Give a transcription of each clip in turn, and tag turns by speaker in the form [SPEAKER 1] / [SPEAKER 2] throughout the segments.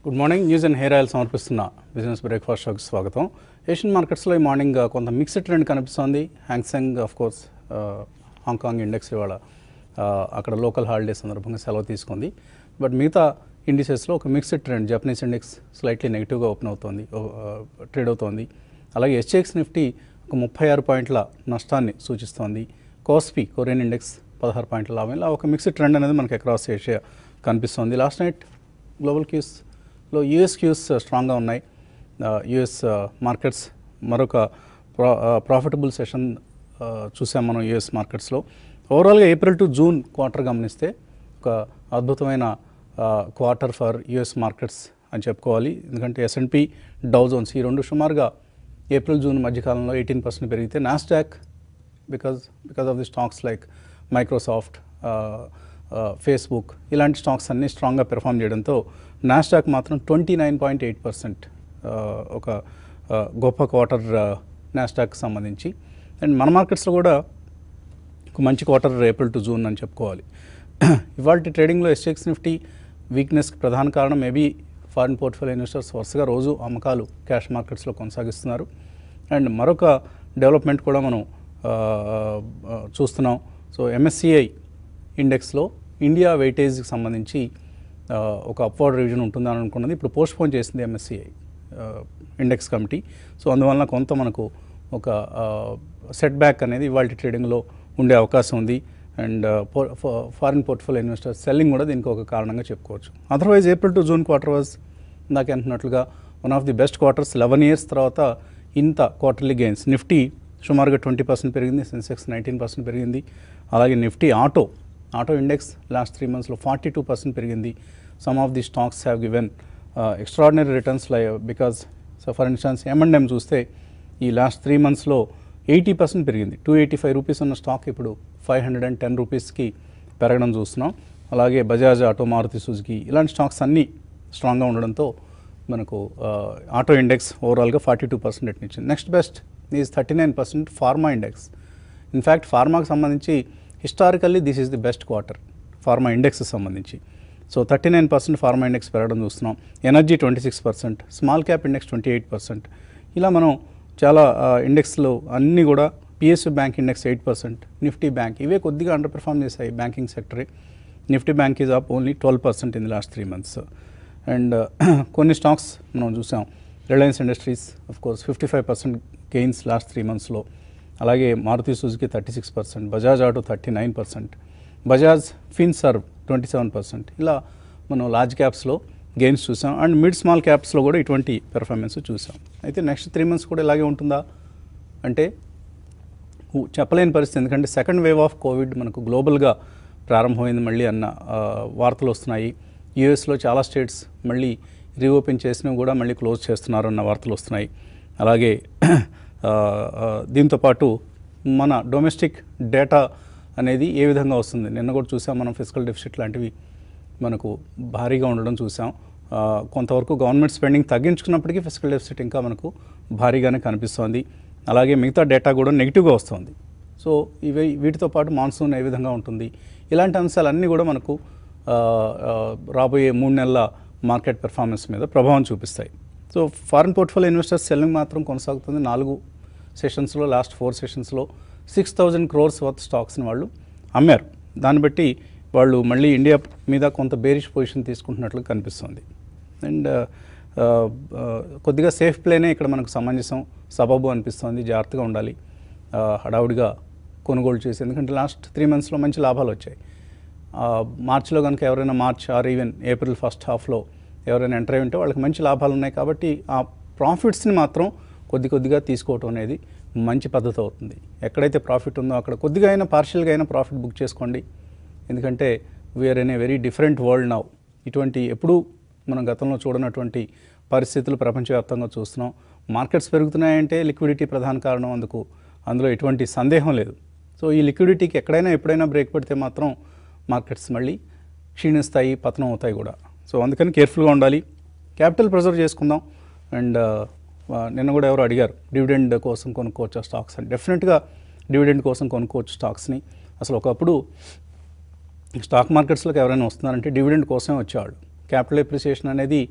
[SPEAKER 1] Good morning news and hair oil సమర్పిస్తున్న business breakfast షోకి స్వాగతం ఏషియన్ మార్కెట్స్లో ఈ మార్నింగ్ ఆ, కొంత మిక్స్డ్ ట్రెండ్ కనిపిస్తోంది Hang Seng of course Hong Kong index ఇవాళ ఆ, అక్కడ లోకల్ హాలిడే సందర్భంగా సెలవు తీసుకుంది బట్ మిగతా ఇండిసెస్లో ఒక mixed trend Japanese index slightly నెగిటివ్గా ఓపెన్ అవుతోంది ట్రేడ్ అవుతోంది అలాగే ఎస్జెక్స్ నిఫ్టీ ఒక ముప్పై ఆరు పాయింట్ల నష్టాన్ని సూచిస్తోంది కోస్పీ కొరియన్ ఇండెక్స్ పదహారు పాయింట్ల లాభం ఇలా ఒక మిక్స్డ్ ట్రెండ్ అనేది మనకి అక్రాస్ ఏషియా కనిపిస్తోంది లాస్ట్ నైట్ గ్లోబల్ క్యూస్లో యూఎస్ క్యూస్ స్ట్రాంగ్గా ఉన్నాయి యుఎస్ మార్కెట్స్ మరొక ప్రా ప్రాఫిటబుల్ సెషన్ చూసాం మనం యుఎస్ మార్కెట్స్లో ఓవరాల్గా ఏప్రిల్ టు జూన్ క్వార్టర్ గమనిస్తే ఒక అద్భుతమైన క్వార్టర్ ఫర్ యుఎస్ మార్కెట్స్ అని చెప్పుకోవాలి ఎందుకంటే ఎస్ఎన్పి డౌ జోన్స్ ఈ రెండు సుమారుగా ఏప్రిల్ జూన్ మధ్యకాలంలో ఎయిటీన్ పర్సెంట్ పెరిగితే Nasdaq because because of the stocks like Microsoft Facebook ఇలాంటి స్టాక్స్ అన్నీ స్ట్రాంగ్గా పెర్ఫామ్ చేయడంతో నాస్డాక్ మాత్రం twenty nine point eight percent ఒక ఆ, గొప్ప క్వార్టర్ నాస్డాక్ సంబంధించి అండ్ మన మార్కెట్స్లో కూడా ఒక మంచి క్వార్టర్ ఏప్రిల్ టు జూన్ అని చెప్పుకోవాలి ఇవాళ ట్రేడింగ్లో ఎస్టెక్స్ నిఫ్టీ వీక్నెస్కి ప్రధాన కారణం మేబీ ఫారిన్ పోర్ట్ఫోలియో ఇన్వెస్టర్స్ వరుసగా రోజు అమ్మకాలు క్యాష్ మార్కెట్స్లో కొనసాగిస్తున్నారు అండ్ మరొక డెవలప్మెంట్ కూడా మనం ఆ, ఆ, చూస్తున్నాం సో ఎంఎస్సిఐ ఇండెక్స్లో ఇండియా వెయిటేజ్కి సంబంధించి ఆ, ఒక అప్వర్డ్ రివిజన్ ఉంటుందని అనుకున్నది ఇప్పుడు పోస్ట్పోన్ చేసింది ఎంఎస్సిఐ ఇండెక్స్ కమిటీ సో అందువలన కొంత మనకు ఒక సెట్ బ్యాక్ అనేది ఇవాళ ట్రేడింగ్లో ఉండే అవకాశం ఉంది and foreign portfolio investors selling కూడా దీనికి ఒక కారణంగా చెప్పుకోవచ్చు otherwise April to June quarter was ఇందాక అంటున్నట్లుగా one of the best quarters eleven years తర్వాత ఇంత క్వార్టర్లీ గెయిన్స్ నిఫ్టీ సుమారుగా ట్వంటీ పర్సెంట్ పెరిగింది సెన్సెక్స్ నైన్టీన్ పర్సెంట్ పెరిగింది అలాగే Nifty auto auto index last three మంత్స్లో ఫార్టీ టూ పర్సెంట్ పెరిగింది some of the stocks have given extraordinary returns లై because so for instance M and M చూస్తే ఈ లాస్ట్ త్రీ మంత్స్లో ఎయిటీ పర్సెంట్ పెరిగింది టూ ఎయిటీ ఫైవ్ రూపీస్ ఉన్న స్టాక్ ఇప్పుడు five hundred and ten రూపీస్కి పెరగడం చూస్తున్నాం అలాగే బజాజ్ ఆటో మారుతి సుజుకి ఇలాంటి స్టాక్స్ అన్నీ స్ట్రాంగ్గా ఉండడంతో మనకు ఆ, ఆటో ఇండెక్స్ ఓవరాల్గా ఫార్టీ టూ పర్సెంట్ ఇచ్చింది next best is thirty nine percent pharma index in fact ఫార్మాకి సంబంధించి historically this is the best quarter pharma index సంబంధించి so thirty nine percent pharma index పెరగడం చూస్తున్నాం energy twenty six percent small cap index twenty eight percent ఇలా మనం చాలా ఇండెక్స్లో అన్నీ కూడా PSU bank index eight percent Nifty bank ఇవే కొద్దిగా అండర్ పెర్ఫామ్ చేశాయి బ్యాంకింగ్ సెక్టరే Nifty bank is up only twelve percent in the last three months and కొన్ని స్టాక్స్ మనం చూసాం Reliance Industries of course fifty five percent gains last three మంత్స్లో అలాగే Maruti Suzuki thirty six percent Bajaj auto thirty nine percent Bajaj Finserv twenty seven percent ఇలా మనం large క్యాప్స్లో gains చూసాం and mid small క్యాప్స్లో కూడా ఇటువంటి పెర్ఫార్మెన్స్ చూసాం అయితే నెక్స్ట్ త్రీ మంత్స్ కూడా ఇలాగే ఉంటుందా అంటే ఊ- చెప్పలేని పరిస్థితి ఎందుకంటే సెకండ్ వేవ్ ఆఫ్ కోవిడ్ మనకు గ్లోబల్గా ప్రారంభమైంది మళ్ళీ అన్న ఆ, వార్తలు వస్తున్నాయి యూఎస్లో చాలా స్టేట్స్ మళ్ళీ రీఓపెన్ చేసినవి కూడా మళ్ళీ క్లోజ్ చేస్తున్నారు అన్న వార్తలు వస్తున్నాయి అలాగే ఆ, ఆ, దీంతోపాటు మన డొమెస్టిక్ డేటా అనేది ఏ విధంగా వస్తుంది నిన్న కూడా చూసాం మనం ఫిజికల్ డెఫిసిట్ లాంటివి మనకు భారీగా ఉండడం చూసాం ఆ, కొంతవరకు గవర్నమెంట్ స్పెండింగ్ తగ్గించుకున్నప్పటికీ ఫిజికల్ డెఫిసిట్ ఇంకా మనకు భారీగానే కనిపిస్తోంది అలాగే మిగతా డేటా కూడా నెగిటివ్గా వస్తుంది సో ఇవి వీటితో పాటు మాన్సూన్ ఏ విధంగా ఉంటుంది ఇలాంటి అంశాలన్నీ కూడా మనకు ఆ, ఆ, రాబోయే మూడు నెలల మార్కెట్ పెర్ఫార్మెన్స్ మీద ప్రభావం చూపిస్తాయి so foreign portfolio investors selling మాత్రం కొనసాగుతుంది నాలుగు సెషన్స్లో లాస్ట్ ఫోర్ సెషన్స్లో సిక్స్ థౌజండ్ క్రోర్స్ వర్త్ స్టాక్స్ని వాళ్ళు అమ్మారు దాన్ని బట్టి వాళ్ళు మళ్ళీ ఇండియా మీద కొంత బేరిష్ పొజిషన్ తీసుకుంటున్నట్లు కనిపిస్తుంది అండ్ కొద్దిగా సేఫ్ ప్లేనే ఇక్కడ మనకు సమంజసం సబబు అనిపిస్తుంది జాగ్రత్తగా ఉండాలి ఆ, హడావుడిగా కొనుగోలు చేసి ఎందుకంటే లాస్ట్ త్రీ మంత్స్లో మంచి లాభాలు వచ్చాయి ఆ, మార్చిలో కనుక ఎవరైనా March or even April first హాఫ్లో ఎవరైనా ఎంటర్ అయి ఉంటే వాళ్ళకి మంచి లాభాలు ఉన్నాయి కాబట్టి ఆ ప్రాఫిట్స్ని మాత్రం కొద్ది కొద్దిగా తీసుకోవటం అనేది మంచి పద్ధతి అవుతుంది ఎక్కడైతే ప్రాఫిట్ ఉందో అక్కడ కొద్దిగా అయినా పార్షియల్గా అయినా ప్రాఫిట్ బుక్ చేసుకోండి ఎందుకంటే we're in a very different world now ఇటువంటి ఎప్పుడూ మనం గతంలో చూడనటువంటి పరిస్థితులు ప్రపంచవ్యాప్తంగా చూస్తున్నాం మార్కెట్స్ పెరుగుతున్నాయంటే లిక్విడిటీ ప్రధాన కారణం అందుకు అందులో ఎటువంటి సందేహం లేదు సో ఈ లిక్విడిటీకి ఎక్కడైనా ఎప్పుడైనా బ్రేక్ పెడితే మాత్రం మార్కెట్స్ మళ్ళీ క్షీణిస్తాయి పతనం అవుతాయి కూడా సో అందుకని కేర్ఫుల్గా ఉండాలి క్యాపిటల్ ప్రిజర్వ్ చేసుకుందాం అండ్ నిన్న కూడా ఎవరు అడిగారు డివిడెండ్ కోసం కొనుక్కోవచ్చు స్టాక్స్ అని డెఫినెట్గా డివిడెండ్ కోసం కొనుక్కోవచ్చు స్టాక్స్ని అసలు ఒకప్పుడు స్టాక్ మార్కెట్స్లోకి ఎవరైనా వస్తున్నారంటే డివిడెండ్ కోసమే వచ్చేవాళ్ళు క్యాపిటల్ ఎప్రిసియేషన్ అనేది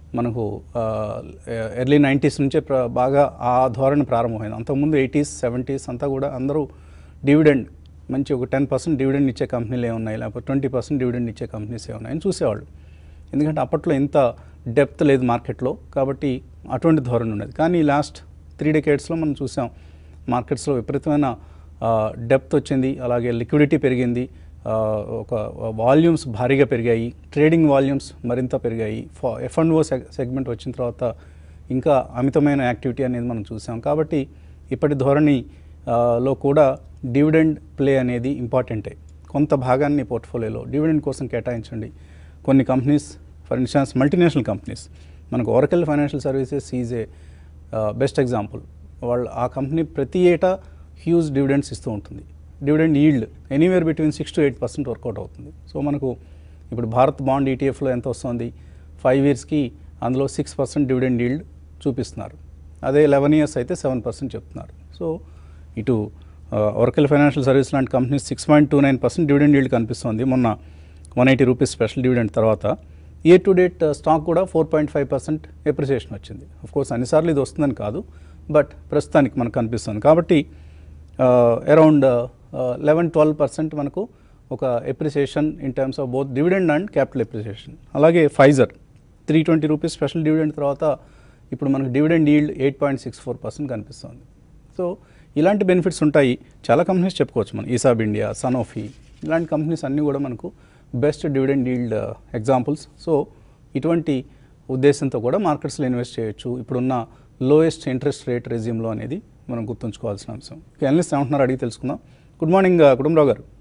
[SPEAKER 1] మనకు ఎర్లీ నైంటీస్ నుంచే ప్ర బాగా ఆ ధోరణి ప్రారంభమైంది అంతకుముందు ఎయిటీస్ సెవెంటీస్ అంతా కూడా అందరూ డివిడెండ్ మంచి ఒక టెన్ పర్సెంట్ డివిడెండ్ ఇచ్చే కంపెనీలు ఏమున్నాయి లేకపోతే ట్వంటీ పర్సెంట్ డివిడెండ్ ఇచ్చే కంపెనీస్ ఏమున్నాయని చూసేవాళ్ళు ఎందుకంటే అప్పట్లో ఇంత డెప్త్ లేదు మార్కెట్లో కాబట్టి అటువంటి ధోరణి ఉండేది కానీ లాస్ట్ త్రీ డెకేడ్స్లో మనం చూసాం మార్కెట్స్లో విపరీతమైన డెప్త్ వచ్చింది అలాగే లిక్విడిటీ పెరిగింది ఆ, ఒక వాల్యూమ్స్ భారీగా పెరిగాయి ట్రేడింగ్ వాల్యూమ్స్ మరింత పెరిగాయి ఎఫ్ అండ్ ఓ సెగ్మెంట్ వచ్చిన తర్వాత ఇంకా అమితమైన యాక్టివిటీ అనేది మనం చూసాం కాబట్టి ఇప్పటి ధోరణి ఆ, లో కూడా డివిడెండ్ ప్లే అనేది ఇంపార్టెంటే కొంత భాగాన్ని పోర్ట్ఫోలియోలో డివిడెండ్ కోసం కేటాయించండి కొన్ని companies for instance multinational companies మనకు Oracle Financial Services is a best example వాళ్ళు ఆ కంపెనీ ప్రతి ఏటా హ్యూజ్ డివిడెండ్స్ ఇస్తూ ఉంటుంది dividend yield anywhere between six to eight percent work out అవుతుంది సో మనకు ఇప్పుడు భారత్ బాండ్ ఈటీఎఫ్లో ఎంత వస్తుంది ఫైవ్ ఇయర్స్కి అందులో సిక్స్ పర్సెంట్ డివిడెండ్ ఈల్డ్ చూపిస్తున్నారు అదే లెవెన్ ఇయర్స్ అయితే సెవెన్ పర్సెంట్ చెప్తున్నారు సో ఇటు ఒరకల్ ఫైనాన్షియల్ సర్వీస్ లాంటి companies six point two nine percent dividend yield కనిపిస్తుంది మొన్న one eighty rupees special dividend తర్వాత ఇయర్ టు డేట్ స్టాక్ కూడా four point five percent appreciation వచ్చింది ఆఫ్ కోర్స్ అన్నిసార్లు ఇది వస్తుందని కాదు బట్ ప్రస్తుతానికి మనకు కనిపిస్తుంది కాబట్టి అరౌండ్ లెవెన్ ట్వెల్వ్ పర్సెంట్ మనకు ఒక appreciation in terms of both dividend and capital appreciation అలాగే Pfizer three twenty rupees special dividend తర్వాత ఇప్పుడు మనకు dividend yield eight point six four percent కనిపిస్తుంది సో ఇలాంటి బెనిఫిట్స్ ఉంటాయి చాలా కంపెనీస్ చెప్పుకోవచ్చు మనం ఈసాబ్ ఇండియా సనోఫీ ఇలాంటి కంపెనీస్ అన్నీ కూడా మనకు best dividend yield examples so ఇటువంటి ఉద్దేశంతో కూడా మార్కెట్స్లో ఇన్వెస్ట్ చేయొచ్చు ఇప్పుడున్న లోయెస్ట్ ఇంట్రెస్ట్ రేట్ రెజ్యూమ్లో అనేది మనం గుర్తుంచుకోవాల్సిన అంశం ఎనలిస్ట్ ఏమంటున్నారు అడిగి తెలుసుకుందాం గుడ్ మార్నింగ్ కుటుంబరావు గారు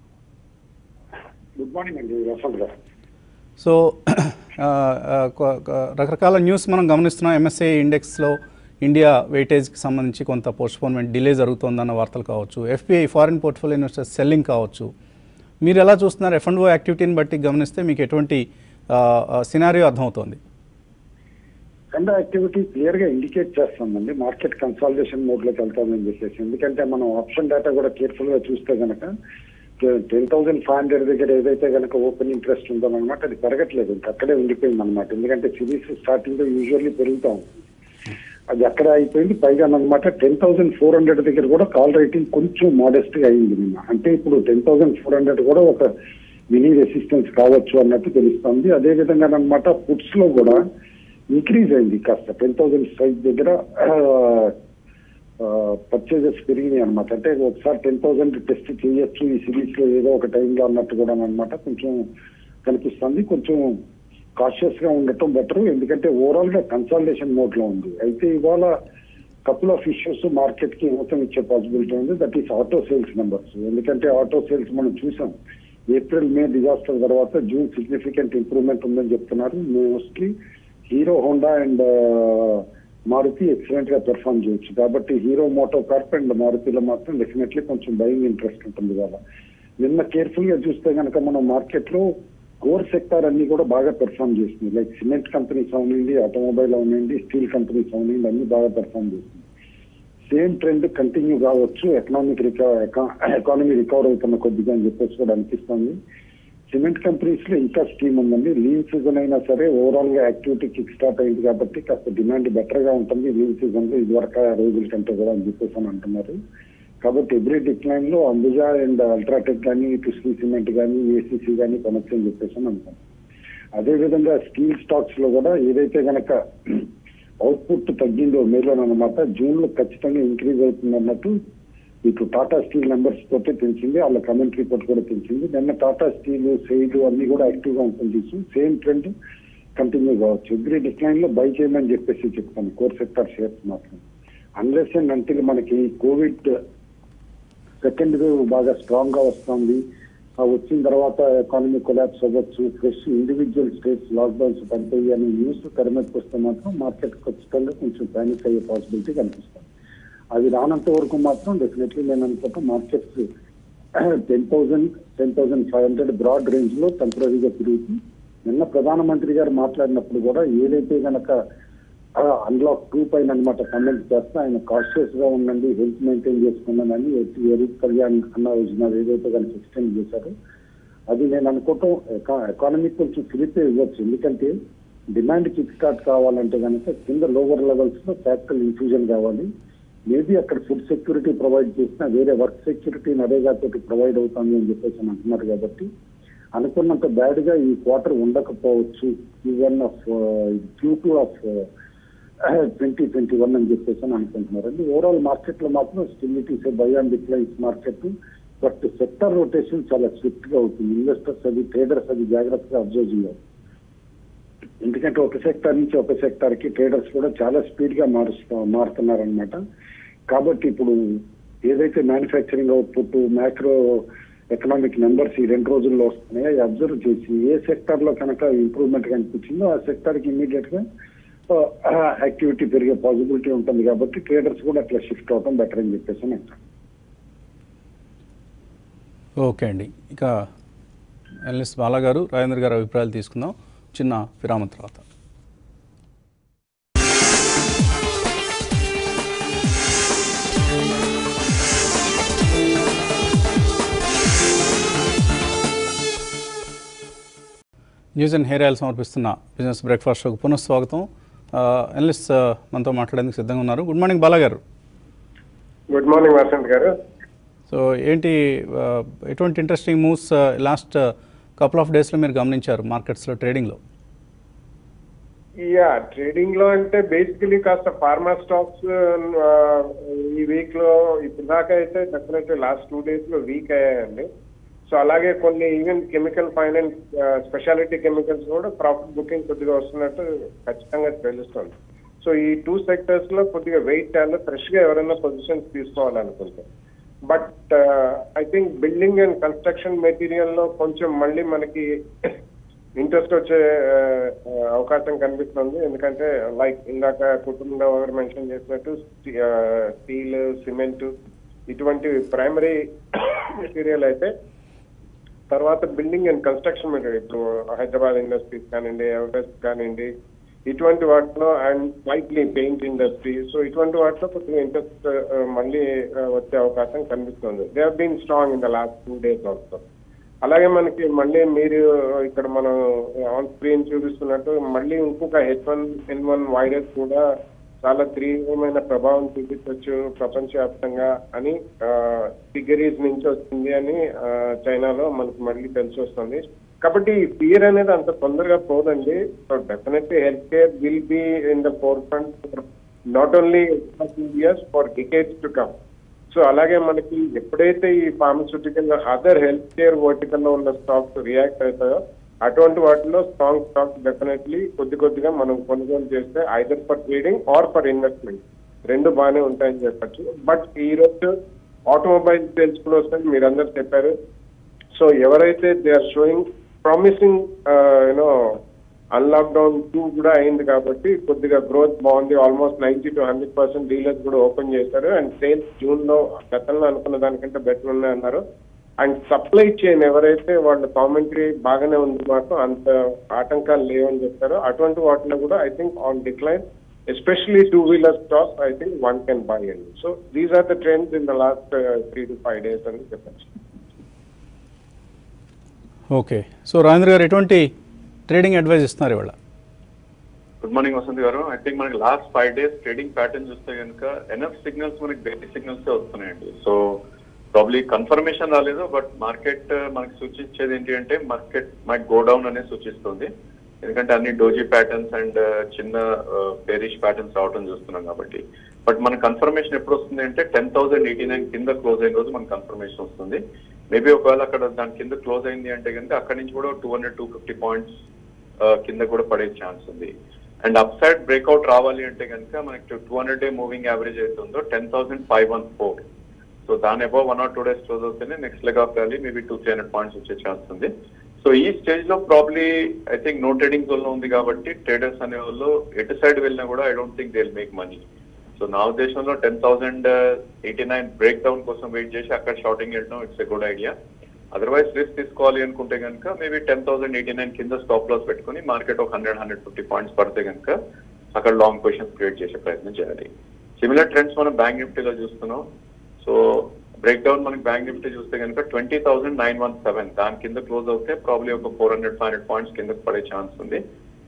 [SPEAKER 2] గుడ్ మార్నింగ్ అండి వసంత్ గారు
[SPEAKER 1] సో ఆ, ఆ, కొ- కొ- రకరకాల న్యూస్ మనం గమనిస్తున్నాం ఎంఎస్ఏ ఇండెక్స్లో ఇండియా వెయిటేజ్కి సంబంధించి కొంత పోస్ట్పోన్మెంట్ డిలే జరుగుతోందన్న వార్తలు కావచ్చు FPI foreign portfolio investors selling కావచ్చు మీరు ఎలా చూస్తున్నారు ఎఫ్ అండ్ ఓ యాక్టివిటీని బట్టి గమనిస్తే మీకు ఎటువంటి సినారియో అర్థమవుతోంది
[SPEAKER 2] కండ యాక్టివిటీ క్లియర్ గా ఇండికేట్ చేస్తుందండి మార్కెట్ కన్సాలిడేషన్ మోడ్ లోకి వెళ్తామని చెప్పేసి ఎందుకంటే మనం ఆప్షన్ డేటా కూడా కేర్ఫుల్ గా చూస్తే గనక టెన్ థౌసండ్ ఫైవ్ హండ్రెడ్ దగ్గర ఏదైతే గనక ఓపెన్ ఇంట్రెస్ట్ ఉందో అనమాట అది పెరగట్లేదు ఇంకా అక్కడే ఉండిపోయింది అనమాట ఎందుకంటే సిరీస్ స్టార్టింగ్ లో యూజువల్లీ పెరుగుతా ఉంది అది అక్కడ అయిపోయింది పైగా అనమాట టెన్ థౌసండ్ ఫోర్ హండ్రెడ్ దగ్గర కూడా కాల్ రేటింగ్ కొంచెం మోడెస్ట్ గా అయింది నిన్న అంటే ఇప్పుడు టెన్ థౌసండ్ ఫోర్ హండ్రెడ్ కూడా ఒక మినీ రెసిస్టెన్స్ కావచ్చు అన్నట్టు తెలుస్తుంది అదే విధంగా అనమాట పుట్స్ లో కూడా ఇంక్రీజ్ అయింది కాస్త టెన్ థౌసండ్ సైజ్ దగ్గర పర్చేజెస్ పెరిగినాయి అనమాట అంటే ఒకసారి టెన్ థౌసండ్ టెస్ట్ చేయొచ్చు ఈ సిరీస్ లో ఏదో ఒక టైంలో అన్నట్టు కూడా అనమాట కొంచెం కనిపిస్తుంది కొంచెం కాషియస్ గా ఉండటం బెటర్ ఎందుకంటే ఓవరాల్ గా కన్సల్టేషన్ మోడ్ లో ఉంది అయితే ఇవాళ కపుల్ ఆఫ్ ఇష్యూస్ మార్కెట్ కి ఊతం ఇచ్చే పాసిబిలిటీ ఉంది that is auto sales numbers ఎందుకంటే ఆటో సేల్స్ మనం చూసాం ఏప్రిల్ మే డిజాస్టర్ తర్వాత జూన్ సిగ్నిఫికెంట్ ఇంప్రూవ్మెంట్ ఉందని చెప్తున్నారు mostly Hero Honda and Maruti excellent గా పెర్ఫామ్ చేయొచ్చు కాబట్టి హీరో మోటో కార్ప్ అండ్ మారుతిలో మాత్రం డెఫినెట్లీ కొంచెం బయింగ్ ఇంట్రెస్ట్ ఉంటుంది కదా నిన్న కేర్ఫుల్ గా చూస్తే కనుక మనం మార్కెట్ లో కోర్ సెక్టార్ అన్ని కూడా బాగా పెర్ఫామ్ చేస్తుంది లైక్ సిమెంట్ కంపెనీస్ అవునండి ఆటోమొబైల్ అవునండి స్టీల్ కంపెనీస్ అవునండి అన్ని బాగా పెర్ఫామ్ చేస్తుంది సేమ్ ట్రెండ్ కంటిన్యూ కావచ్చు ఎకనామిక్ ఎకానమీ రికవర్ అవుతున్న కొద్దిగా అని చెప్పేసి కూడా అనిపిస్తుంది సిమెంట్ కంపెనీస్ లో ఇంకా స్కీమ్ ఉందండి లీన్ సీజన్ అయినా సరే ఓవరాల్ గా యాక్టివిటీ కిక్ స్టార్ట్ అయింది కాబట్టి కాస్త డిమాండ్ బెటర్ గా ఉంటుంది లీన్ సీజన్ లో ఇదివరకు రోజుల కంటే కూడా అని చెప్పేసి అని అంటున్నారు కాబట్టి ఎవ్రీ డిక్లైన్ లో అంబుజా అండ్ అల్ట్రాటెక్ కానీ టుస్లీ సిమెంట్ కానీ ఏసీసీ కానీ కొనొచ్చు అని చెప్పేసి అని అనుకుంటున్నాం అదే విధంగా స్టీల్ స్టాక్స్ లో కూడా ఏదైతే గనక అవుట్పుట్ తగ్గిందో మేలోనమాట జూన్ లో ఖచ్చితంగా ఇంక్రీజ్ అవుతుంది అన్నట్టు ఇటు టాటా స్టీల్ నెంబర్స్ తోటే తెలిసింది వాళ్ళ కమెంట్ రిపోర్ట్ కూడా తెలిసింది నిన్న టాటా స్టీల్ సెయిల్ అన్ని కూడా యాక్టివ్ గా ఉంటుంది సేమ్ ట్రెండ్ కంటిన్యూ కావచ్చు ఎవ్రీ డిక్లైన్ లో బై చేయమని చెప్పేసి చెప్తాను కోర్ సెక్టర్ షేర్స్ మాత్రం అన్లెస్ అండ్ అంటిల్ మనకి కోవిడ్ సెకండ్ వేవ్ బాగా స్ట్రాంగ్ గా వస్తుంది ఆ వచ్చిన తర్వాత ఎకానమీ కొలాప్స్ అవ్వచ్చు ఫ్రెష్ ఇండివిజువల్ స్టేట్స్ లాక్డౌన్స్ పడిపోయి అనే న్యూస్ తెరమెత్తి వస్తే మాత్రం మార్కెట్ ఖచ్చితంగా కొంచెం ప్యానిక్ అయ్యే పాసిబిలిటీ కనిపిస్తుంది అది రానంత వరకు మాత్రం డెఫినెట్లీ నేను అనుకుంటా markets ten thousand ten thousand five hundred broad range లో టెంపరీగా తిరుగుతుంది నిన్న ప్రధానమంత్రి గారు మాట్లాడినప్పుడు కూడా ఏదైతే గనక అన్లాక్ టూ పైన అనమాట కమెంట్ చేస్తే ఆయన కాన్షియస్ గా ఉండండి హెల్త్ మెయింటైన్ చేసుకున్నానని గరీబ్ కళ్యాణ్ అన్న యోజన ఏదైతే కనుక ఎక్స్టెండ్ చేశారో అది నేను అనుకోవటం ఎకానమీ కొంచెం ఫిలిప్ ఇవ్వచ్చు ఎందుకంటే డిమాండ్ కిక్ స్టార్ట్ కావాలంటే కనుక కింద లోవర్ లెవెల్స్ లో క్యాపిటల్ ఇన్ఫ్యూజన్ కావాలి మేబీ అక్కడ ఫుడ్ సెక్యూరిటీ ప్రొవైడ్ చేసిన వేరే వర్క్ సెక్యూరిటీ నరేగా తోటి ప్రొవైడ్ అవుతుంది అని చెప్పేసి అని అంటున్నారు కాబట్టి అనుకున్నంత బ్యాడ్ గా ఈ క్వార్టర్ ఉండకపోవచ్చు even of Q two of twenty twenty one అని చెప్పేసి అని అనుకుంటున్నారండి ఓవరాల్ మార్కెట్ లో మాత్రం still it is buy and declines market but sector rotation చాలా స్విఫ్ట్ గా అవుతుంది ఇన్వెస్టర్స్ అది ట్రేడర్స్ అది జాగ్రత్తగా అబ్జర్వ్ చేయాలి ఎందుకంటే ఒక సెక్టర్ నుంచి ఒక సెక్టర్ కి ట్రేడర్స్ కూడా చాలా స్పీడ్ గా మారుస్తూ మారుతున్నారనమాట కాబట్టి ఇప్పుడు ఏదైతే manufacturing output macro economic numbers ఈ రెండు రోజుల్లో వస్తున్నాయో అవి అబ్జర్వ్ చేసి ఏ సెక్టర్ లో కనుక ఇంప్రూవ్మెంట్ కనిపించిందో ఆ సెక్టర్ కి ఇమీడియట్ గా యాక్టివిటీ పెరిగే పాసిబిలిటీ ఉంటుంది కాబట్టి ట్రేడర్స్ కూడా అట్లా షిఫ్ట్ అవడం బెటర్ అని చెప్పేసి అని అంటారు
[SPEAKER 1] ఓకే అండి ఇక ఎల్ఎస్ బాలా గారు రాజేంద్ర గారి అభిప్రాయాలు తీసుకుందాం చిన్న విరామం తర్వాత న్యూస్ అండ్ హెయిర్ ఆయిల్ సమర్పిస్తున్న బిజినెస్ బ్రేక్ఫాస్ట్ షోకు పునఃస్వాగతం ఎన్లిస్ మనతో మాట్లాడేందుకు సిద్ధంగా ఉన్నారు గుడ్ మార్నింగ్ బాలా గారు
[SPEAKER 3] గుడ్ మార్నింగ్ వసంత్ గారు
[SPEAKER 1] సో ఏంటి ఆ, ఎటువంటి interesting moves last couple of డేస్లో మీరు గమనించారు మార్కెట్స్లో ట్రేడింగ్లో
[SPEAKER 3] యా ట్రేడింగ్ లో అంటే బేసికలీ కాస్త ఫార్మా స్టాక్స్ ఈ వీక్ లో ఇప్పుడు దాకా అయితే డెఫినెట్ లాస్ట్ టూ డేస్ లో వీక్ అయ్యాయండి సో అలాగే కొన్ని even chemical finance specialty chemicals కూడా ప్రాఫిట్ బుకింగ్ కొద్దిగా వస్తున్నట్టు ఖచ్చితంగా తెలుస్తుంది సో ఈ టూ సెక్టర్స్ లో కొద్దిగా వెయిట్ చేయాలి ఫ్రెష్ గా ఎవరైనా పొజిషన్స్ తీసుకోవాలనుకుంటే but I think building and construction material లో కొంచెం మళ్ళీ మనకి ఇంట్రెస్ట్ వచ్చే ఆ, అవకాశం కనిపిస్తుంది ఎందుకంటే లైక్ ఇందాక కుటుంబ గారు మెన్షన్ చేసినట్టు స్టీల్ సిమెంట్ ఇటువంటి ప్రైమరీ మెటీరియల్ అయితే తర్వాత బిల్డింగ్ అండ్ కన్స్ట్రక్షన్ మెటీరియల్ ఇప్పుడు హైదరాబాద్ ఇండస్ట్రీస్ కానివ్వండి ఎవరెస్ట్ కానివ్వండి ఇటువంటి వాటిలో and slightly paint industry so ఇటువంటి వాటిలో కొద్దిగా ఇంట్రెస్ట్ మళ్ళీ ఆ, వచ్చే అవకాశం కనిపిస్తుంది they been strong in the last two days also అలాగే మనకి మళ్ళీ మీరు ఇక్కడ మనం ఆన్ స్క్రీన్ చూపిస్తున్నట్టు మళ్ళీ ఇంకొక H one N one virus కూడా చాలా తీవ్రమైన ప్రభావం చూపించవచ్చు ప్రపంచవ్యాప్తంగా అని ఫిగరీస్ నుంచి వచ్చింది అని ఆ, చైనాలో మనకు మళ్ళీ తెలిసి వస్తుంది కాబట్టి ఈ ఫియర్ అనేది అంత తొందరగా పోదండి so definitely health care will be in the forefront not only years for decades to come so అలాగే మనకి ఎప్పుడైతే ఈ pharmaceutical other health care vertical లో ఉన్న స్టాక్స్ రియాక్ట్ అవుతాయో అటువంటి వాటిలో స్ట్రాంగ్ స్టాక్స్ డెఫినెట్లీ కొద్ది కొద్దిగా మనం కొనుగోలు చేస్తే either for trading or for investment రెండు బాగానే ఉంటాయని చెప్పచ్చు బట్ ఈ రోజు ఆటోమొబైల్ సేల్స్ కూడా వస్తాయి మీరందరూ చెప్పారు సో ఎవరైతే they are showing promising you know unlock down two కూడా అయింది కాబట్టి కొద్దిగా గ్రోత్ బాగుంది almost ninety to hundred percent dealers కూడా ఓపెన్ చేశారు అండ్ సేల్స్ జూన్ లో గతంలో అనుకున్న దానికంటే బెటర్ ఉన్నాయి అన్నారు అండ్ సప్లై చైన్ ఎవరైతే వాళ్ళ కామెంటరీ బాగానే ఉంది మాకు అంత ఆటంకాలు లేవని చెప్పారో అటువంటి వాటిలో కూడా I think on decline especially two wheeler stocks I think one can buy అండి so these are the trends in the last three to five days అని చెప్పచ్చు
[SPEAKER 1] ఓకే సో రాజేంద్ర గారు ఎటువంటి ట్రేడింగ్ అడ్వైస్ ఇస్తున్నారు ఇవాళ
[SPEAKER 4] good morning Vasant garu I think మనకి last five days trading pattern చూస్తే కనుక ఎనఫ్ సిగ్నల్స్ మనకి బేసిక్ సిగ్నల్స్ వస్తున్నాయండి సో ప్రాబ్లీ కన్ఫర్మేషన్ రాలేదు బట్ మార్కెట్ మనకి సూచించేది ఏంటి అంటే మార్కెట్ మైట్ గో డౌన్ అనేది సూచిస్తుంది ఎందుకంటే అన్ని డోజీ ప్యాటర్న్స్ అండ్ చిన్న బేరిష్ ప్యాటర్న్స్ రావడం చూస్తున్నాం కాబట్టి బట్ మన కన్ఫర్మేషన్ ఎప్పుడు వస్తుంది అంటే టెన్ థౌసండ్ ఎయిటీ నైన్ కింద క్లోజ్ అయిన రోజు మనకు కన్ఫర్మేషన్ వస్తుంది మేబీ ఒకవేళ అక్కడ దాని కింద క్లోజ్ అయింది అంటే కనుక అక్కడి నుంచి కూడా two hundred two fifty points కింద కూడా పడే ఛాన్స్ ఉంది అండ్ అప్ సైడ్ బ్రేక్అవుట్ రావాలి అంటే కనుక మనకి two hundred day moving average అయితే ఉందో ten thousand five one four so దాని above one or two days close అవుతేనే next leg of rally maybe two three hundred points వచ్చే ఛాన్స్ ఉంది సో ఈ స్టేజ్ లో probably I think no trading zone లో ఉంది కాబట్టి ట్రేడర్స్ అనే వాళ్ళు ఎటు సైడ్ వెళ్ళినా కూడా I don't think they make money so నా ఉద్దేశంలో ten thousand eighty nine break down కోసం వెయిట్ చేసి అక్కడ షార్టింగ్ వెళ్ళడం it's a good idea otherwise risk తీసుకోవాలి అనుకుంటే కనుక maybe ten thousand eighty nine కింద స్టాప్ లాస్ పెట్టుకుని మార్కెట్ ఒక హండ్రెడ్ హండ్రెడ్ ఫిఫ్టీ పాయింట్స్ పడితే కనుక అక్కడ లాంగ్ పొజిషన్స్ క్రియేట్ చేసే ప్రయత్నం చేయాలి సిమిలర్ ట్రెండ్స్ మనం బ్యాంక్ నిఫ్టీలో చూస్తున్నాం సో బ్రేక్ డౌన్ మనకి బ్యాంక్ నిఫ్టీ చూస్తే కనుక twenty thousand nine one seven దాని కింద క్లోజ్ అవుతే ప్రాబ్లీ ఒక four hundred five hundred points కింద పడే ఛాన్స్ ఉంది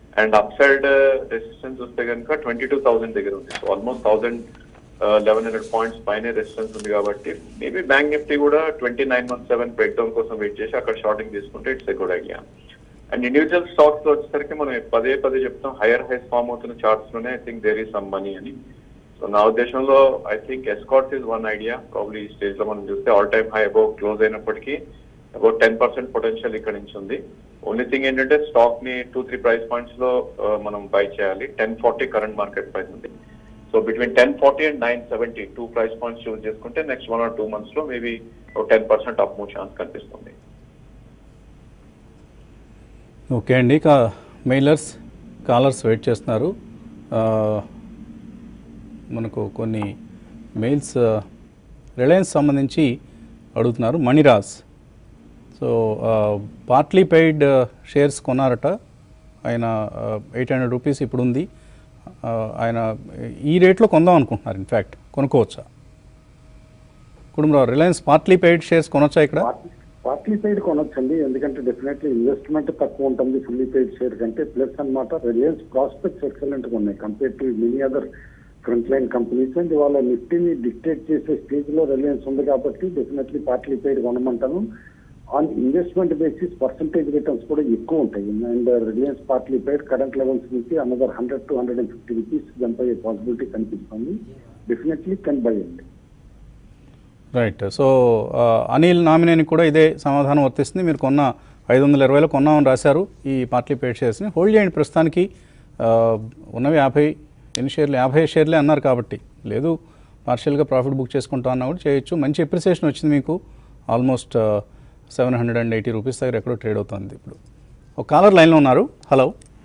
[SPEAKER 4] అండ్ అప్ సైడ్ రెసిస్టెన్స్ చూస్తే కనుక ట్వంటీ టూ థౌసండ్ దగ్గర ఉంది so almost thousand eleven hundred points పైన రెసిస్టెన్స్ ఉంది కాబట్టి మేబీ బ్యాంక్ నిఫ్టీ కూడా twenty nine one seven break down కోసం వెయిట్ చేసి అక్కడ షార్టింగ్ తీసుకుంటే it's a good idea and individual stocks లో వచ్చేసరికి మనం పదే పదే చెప్తాం హైయర్ హైస్ ఫామ్ అవుతున్న చార్ట్స్ లోనే I think there is some money అని సో నా ఉద్దేశంలో I think Escorts is one idea probably ఈ స్టేజ్ లో మనం చూస్తే all time high above close అయినప్పటికీ అబౌట్ టెన్ పర్సెంట్ పొటెన్షియల్ ఇక్కడ నుంచి ఉంది ఓన్లీ థింగ్ ఏంటంటే స్టాక్ ని టూ త్రీ ప్రైస్ పాయింట్స్ లో ఆ, మనం బై చేయాలి ten forty current market price ఉంది so between ten forty and nine seventy two price points choose చేసుకుంటే next one or two months లో maybe ten percent up move chance కనిపిస్తుంది
[SPEAKER 1] okay అండి ఇక మెయిలర్స్ కాలర్స్ వెయిట్ చేస్తున్నారు ఆ, మనకు కొన్ని మెయిల్స్ రిలయన్స్ సంబంధించి అడుగుతున్నారు Maniraj so partly paid shares కొన్నారట ఆయన ఎయిట్ హండ్రెడ్ రూపీస్ ఇప్పుడు ఉంది ఆ, ఆయన ఈ రేట్లో కొందాం అనుకుంటున్నారు ఇన్ఫ్యాక్ట్ కొనుక్కోవచ్చా Kutumbarao Reliance partly paid shares కొనొచ్చా ఇక్కడ
[SPEAKER 2] పార్ట్లీ పెయిడ్ కొనొచ్చండి ఎందుకంటే డెఫినెట్లీ ఇన్వెస్ట్మెంట్ తక్కువ ఉంటుంది ఫుల్లీ పెయిడ్ షేర్ కంటే ప్లస్ అన్నమాట రిలయన్స్ ప్రాస్పెక్ట్స్ ఎక్సలెంట్ గా ఉన్నాయి compare to many other front line companies and వాళ్ళ నిఫ్టీని డిక్టేట్ చేసే స్టేజ్ లో రిలయన్స్ ఉంది కాబట్టి డెఫినెట్లీ పార్ట్లీ పెయిడ్ కొనమంటాను on investment basis percentage returns కూడా ఎక్కువ ఉంటాయి and Reliance partly paid current levels నుంచి another hundred to hundred and fifty rupees jump అయ్యే పాసిబిలిటీ కనిపిస్తుంది డెఫినెట్లీ కెన్ బై అండి
[SPEAKER 1] రైట్ సో ఆ, అనిల్ నామినేని కూడా ఇదే సమాధానం వర్తిస్తుంది మీరు కొన్న ఐదు వందల ఇరవైలో కొన్నామని రాశారు ఈ పార్ట్లీ పేడ్ షేర్స్ని హోల్డ్ చేయండి ప్రస్తుతానికి ఆ, ఉన్నవి యాభై ఎన్ని షేర్లు యాభై షేర్లే అన్నారు కాబట్టి లేదు పార్షియల్గా ప్రాఫిట్ బుక్ చేసుకుంటా అన్నా కూడా చేయొచ్చు మంచి ఎప్రిసియేషన్ వచ్చింది మీకు almost seven hundred and eighty rupees దగ్గర ఎక్కడో ట్రేడ్ అవుతుంది ఇప్పుడు ఒక కాలర్ లైన్లో ఉన్నారు హలో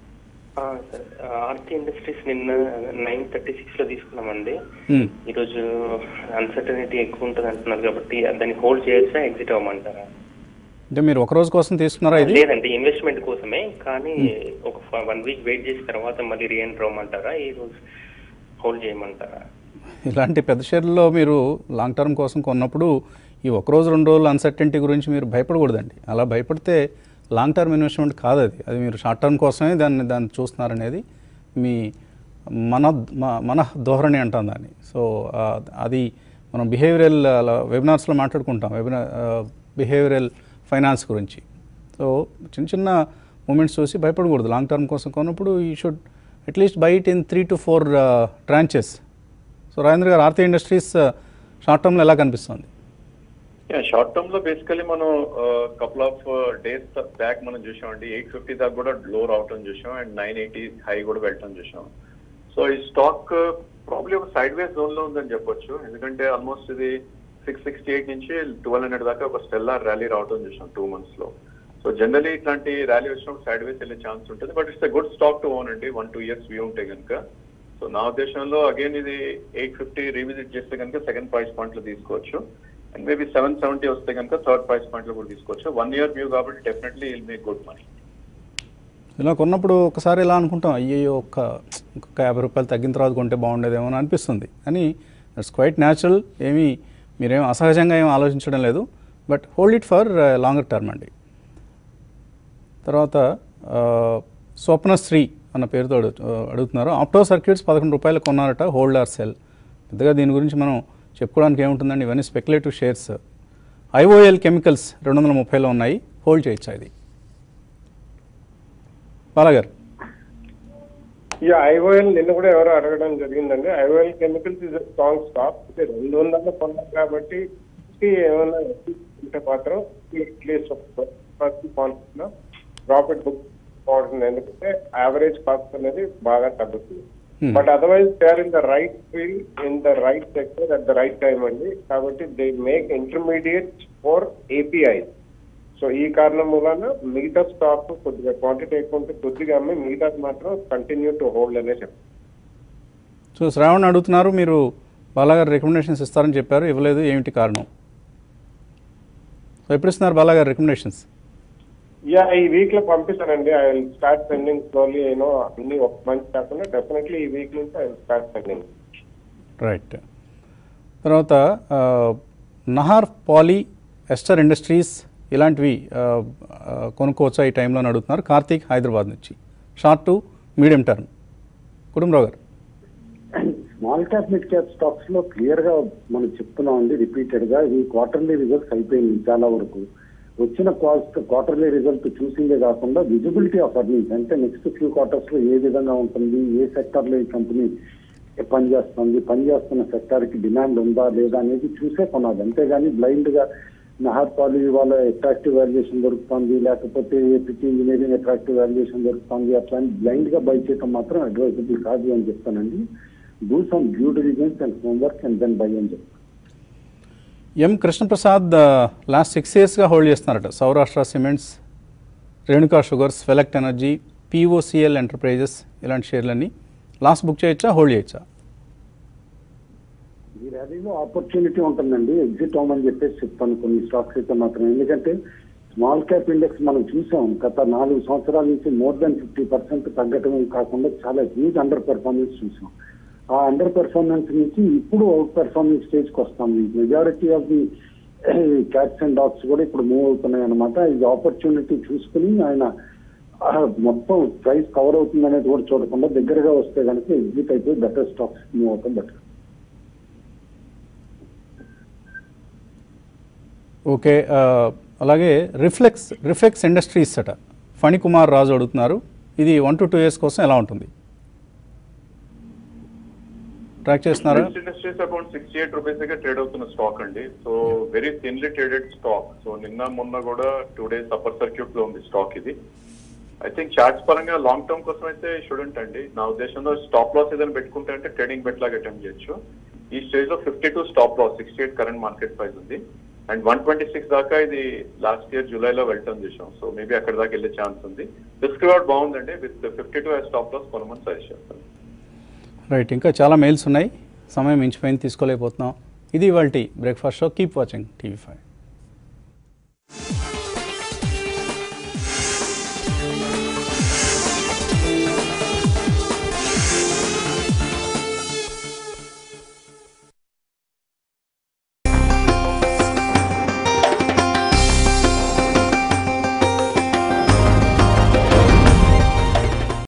[SPEAKER 5] ఆర్తి ఇండస్ట్రీస్ నిన్న నైన్ థర్టీ సిక్స్ లో తీసుకున్నామండి
[SPEAKER 1] మ్మ్.
[SPEAKER 5] ఈరోజు అన్సర్టనిటీ ఎక్కువ ఉంటుంది అంటున్నారు కాబట్టి దాన్ని హోల్డ్ చేయొచ్చా ఎగ్జిట్ అవ్వమంటారా
[SPEAKER 1] అంటే మీరు ఒక రోజు కోసం తీసుకున్నారా ఇది
[SPEAKER 5] లేదండి ఇన్వెస్ట్మెంట్ కోసమే కానీ ఒక వన్ వీక్ వెయిట్ చేసిన తర్వాత మళ్ళీ రీఎంటర్ అవ్వమంటారా ఈ రోజు హోల్డ్ చేయమంటారా
[SPEAKER 1] ఇలాంటి పెద్ద షేర్లలో మీరు లాంగ్ టర్మ్ కోసం కొన్నప్పుడు ఈ ఒక రోజు రెండు రోజులు అన్సర్టెంటీ గురించి మీరు భయపడకూడదండి అలా భయపడితే లాంగ్ టర్మ్ ఇన్వెస్ట్మెంట్ కాదు అది అది మీరు షార్ట్ టర్మ్ కోసమే దాన్ని దాన్ని చూస్తున్నారనేది మీ మన మ- మన ధోరణి అంటాం దాన్ని సో ఆ, అది మనం బిహేవియరల్ అలా వెబినార్స్లో మాట్లాడుకుంటాం వెబినార్ బిహేవియరల్ ఫైనాన్స్ గురించి సో చిన్న చిన్న మూమెంట్స్ చూసి భయపడకూడదు లాంగ్ టర్మ్ కోసం కొన్నప్పుడు ఈ should at least buy it in three to four tranches so Rajendra గారు ఆర్తి ఇండస్ట్రీస్ షార్ట్ టర్మ్లో ఎలా కనిపిస్తుంది
[SPEAKER 4] షార్ట్ టర్మ్ లో బేసికలీ మనం కపుల్ ఆఫ్ డేస్ బ్యాక్ మనం చూసామండి ఎయిట్ ఫిఫ్టీ దాకా కూడా లో రావటం చూసాం అండ్ నైన్ ఎయిటీ హై కూడా వెళ్ళటం చూసాం సో ఈ స్టాక్ ప్రాబ్లీ ఒక సైడ్ వేస్ జోన్ లో ఉందని చెప్పొచ్చు ఎందుకంటే ఆల్మోస్ట్ ఇది సిక్స్ సిక్స్టీ ఎయిట్ నుంచి ట్వెల్వ్ హండ్రెడ్ దాకా ఒక స్టెల్లార్ ర్యాలీ రావటం చూసాం టూ మంత్స్ లో సో జనరలీ ఇట్లాంటి ర్యాలీ వచ్చినప్పుడు సైడ్ వేస్ వెళ్ళే ఛాన్స్ ఉంటుంది but it's good stock to own అండి వన్ టూ ఇయర్స్ వ్యూ ఉంటే కనుక సో నా ఉద్దేశంలో అగైన్ ఇది ఎయిట్ ఫిఫ్టీ రీవిజిట్ చేస్తే కనుక సెకండ్ ప్రైస్ పాయింట్ లో తీసుకోవచ్చు అండ్ మేబీ సెవెన్ సెవెంటీ వస్తే కనుక థర్డ్ ప్రైస్ పాయింట్ లో కూడా తీసుకోవచ్చు వన్ ఇయర్ వ్యూ కాబట్టి definitely will make good money
[SPEAKER 1] ఇలా కొన్నప్పుడు ఒకసారి ఇలా అనుకుంటాం అయ్యయ్యో ఒక్క ఇంకొక యాభై రూపాయలు తగ్గిన తర్వాత కొంటే బాగుండేదేమో అని అనిపిస్తుంది అని దట్స్ క్వైట్ న్యాచురల్ ఏమీ మీరేం అసహజంగా ఏం ఆలోచించడం లేదు but hold it for longer term అండి తర్వాత ఆ, స్వప్నశ్రీ అన్న పేరుతో అడుగు అడుగుతున్నారు ఆప్టో సర్క్యూట్స్ పదకొండు రూపాయలు కొన్నారట హోల్డ్ ఆర్ సెల్ పెద్దగా దీని గురించి మనం చెప్పుకోవడానికి ఏముంటుందండి ఇవన్నీ స్పెక్యులేటివ్ షేర్స్ ఐఓఎల్ కెమికల్స్ రెండు వందల ముప్పైలో ఉన్నాయి హోల్డ్ చేయొచ్చా ఇది బాలాగారు
[SPEAKER 3] ఈ ఐఓఎల్ నిన్న కూడా ఎవరో అడగడం జరిగిందండి IOL chemicals is strong stock అంటే రెండు వందల కొన్నాం కాబట్టి ఇది ఏమైనా ఉంటే మాత్రం అట్లీస్ట్ ఫస్ట్ కాన్సెప్ట్ లో ప్రాఫిట్ బుక్ బాగుంటుంది ఎందుకంటే యావరేజ్ కాస్ట్ అనేది బాగా తగ్గుతుంది
[SPEAKER 1] Hmm.
[SPEAKER 3] But otherwise they are in the right field in the right sector at the right time అండి కాబట్టి they make intermediate for API so ఈ కారణం మూలన మిగతా స్టాక్ కొద్దిగా క్వాంటిటీ ఎక్కువ ఉంటే కొద్దిగా అమ్మి మిగతాది మాత్రం కంటిన్యూ టు హోల్డ్ అనే చెప్తాను
[SPEAKER 1] సో శ్రావణ్ అడుగుతున్నారు మీరు బాలాగారు రికమెండేషన్స్ ఇస్తారని చెప్పారు ఇవ్వలేదు ఏమిటి కారణం సో ఎప్పుడు ఇస్తున్నారు బాలాగారు రికమెండేషన్స్
[SPEAKER 3] యా ఈ వీక్ లో పంపిస్తానండి I will start sending slowly you know అన్ని ఒక మంత్ కాకుండా డెఫినెట్లీ ఈ వీక్ నుంచి I will start sending
[SPEAKER 1] right తర్వాత ఆ, నహార్ పాలీ ఎస్టర్ ఇండస్ట్రీస్ ఇలాంటివి ఆ, ఆ, కొనుక్కోవచ్చా ఈ టైంలో అని అడుగుతున్నారు కార్తీక్ హైదరాబాద్ నుంచి short to medium term Kutumbarao garu
[SPEAKER 2] small cap mid cap stocks లో క్లియర్ గా మనం చెప్తున్నాం అండి రిపీటెడ్ గా ఈ క్వార్టర్లీ రిజల్ట్స్ అయిపోయింది చాలా వరకు వచ్చిన కాస్ట్ క్వార్టర్లీ రిజల్ట్ చూసిందే కాకుండా విజిబిలిటీ ఆఫ్ అర్నింగ్స్ అంటే నెక్స్ట్ ఫ్యూ క్వార్టర్స్ లో ఏ విధంగా ఉంటుంది ఏ సెక్టర్ లో ఈ కంపెనీ పనిచేస్తుంది పనిచేస్తున్న సెక్టర్ కి డిమాండ్ ఉందా లేదా అనేది చూసే కొనాలి అంతేగాని బ్లైండ్ గా నహర్ పాలి వాళ్ళ అట్రాక్టివ్ వాల్యుయేషన్ దొరుకుతుంది లేకపోతే ఏపీటీ ఇంజనీరింగ్ అట్రాక్టివ్ వాల్యుయేషన్ దొరుకుతుంది అట్లా అని బ్లైండ్ గా బై చేయడం మాత్రం అడ్వైజబుల్ కాదు అని చెప్తానండి do some due diligence and homework and then buy అని చెప్తాను
[SPEAKER 1] ఎం కృష్ణప్రసాద్ లాస్ట్ సిక్స్ ఇయర్స్గా హోల్డ్ చేస్తున్నారట సౌరాష్ట్ర సిమెంట్స్ రేణుకా షుగర్స్ ఫెలెక్ట్ ఎనర్జీ పీఓసిఎల్ ఎంటర్ప్రైజెస్ ఇలాంటి షేర్లన్నీ లాస్ట్ బుక్ చేయొచ్చా హోల్డ్ చేయొచ్చా
[SPEAKER 2] ఈ ర్యాలీలో ఆపర్చునిటీ ఉంటుందండి ఎగ్జిట్ అవ్వమని చెప్పేసి చెప్తాను కొన్ని స్టాక్స్ అయితే మాత్రం ఎందుకంటే స్మాల్ క్యాప్ ఇండెక్స్ మనం చూసాం గత నాలుగు సంవత్సరాల నుంచి మోర్ దాన్ ఫిఫ్టీ పర్సెంట్ తగ్గటం కాకుండా చాలా హ్యూజ్ అండర్ పెర్ఫార్మెన్స్ చూసాం ఆ అండర్ పెర్ఫార్మెన్స్ నుంచి ఇప్పుడు అవుట్ పెర్ఫార్మెన్స్ స్టేజ్ కి వస్తాం majority of the cats and dogs కూడా ఇప్పుడు మూవ్ అవుతున్నాయి అనమాట ఇది ఆపర్చునిటీ చూసుకుని ఆయన ఆ, మొత్తం ప్రైస్ కవర్ అవుతుంది అనేది కూడా చూడకుండా దగ్గరగా వస్తే కనుక ఎగ్జిట్ అయిపోయి బెటర్ స్టాక్స్ మూవ్ అవుతాం బెటర్
[SPEAKER 1] ఓకే ఆ, అలాగే రిఫ్లెక్స్ రిఫ్లెక్స్ ఇండస్ట్రీస్ అట ఫణికుమార్ రాజు అడుగుతున్నారు ఇది వన్ టు టూ ఇయర్స్ కోసం ఎలా ఉంటుంది ట్రాక్ చేస్తున్నారా
[SPEAKER 4] industries account sixty eight rupees దగ్గర ట్రేడ్ అవుతున్న స్టాక్ అండి so very thinly traded stock so నిన్న మొన్న కూడా టూ డేస్ అప్పర్ సర్క్యూట్ లో ఉంది స్టాక్ ఇది ఐ థింక్ చార్ట్స్ పరంగా లాంగ్ టర్మ్ కోసం అయితే స్టూడెంట్ అండి నా ఉద్దేశంలో స్టాప్ లాస్ ఏదైనా పెట్టుకుంటే అంటే ట్రేడింగ్ బెట్ లాగా అటెంప్ట్ చేయొచ్చు ఈ స్టేజ్ లో fifty two stop loss sixty eight current market price ఉంది అండ్ వన్ ట్వంటీ సిక్స్ దాకా ఇది లాస్ట్ ఇయర్ జూలైలో వెళ్తాం చేసాం సో మేబీ అక్కడ దాకా వెళ్ళే ఛాన్స్ ఉంది రిస్క్ రివార్డ్ బాగుందండి with fifty two stop loss కొనమని సజెస్ట్ చేస్తాను
[SPEAKER 1] రైట్ ఇంకా చాలా మెయిల్స్ ఉన్నాయి సమయం మించిపోయింది తీసుకోలేకపోతున్నాం ఇది ఇవాళ breakfast show keep watching TV five